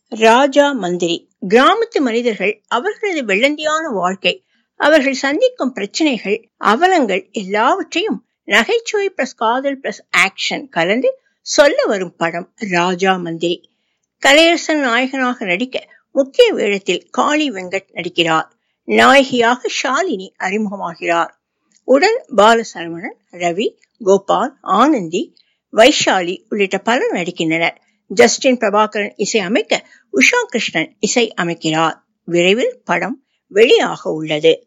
ராஜா மந்திரி கிராமத்து மனிதர்கள் அவர்களது வெள்ளந்தியான வாழ்க்கை அவர்கள் சந்திக்கும் பிரச்சனைகள் அவலங்கள் எல்லாவற்றையும் நகைச்சுவை பிளஸ் காதல் பிளஸ் ஆக்ஷன் கலந்து சொல்ல வரும் படம் ராஜா மந்திரி கலையரசன் நாயகனாக நடிக்க முக்கிய வேடத்தில் காளி வெங்கட் நடிக்கிறார் நாயகியாக ஷாலினி அறிமுகமாகிறார் உடன் பாலசரவணன் ரவி கோபால் ஆனந்தி வைஷாலி உள்ளிட்ட பலர் நடிக்கின்றனர் ஜஸ்டின் பிரபாகரன் இசை அமைக்க உஷா கிருஷ்ணன் இசை அமைக்கிறார் விரைவில் படம் வெளியாக உள்ளது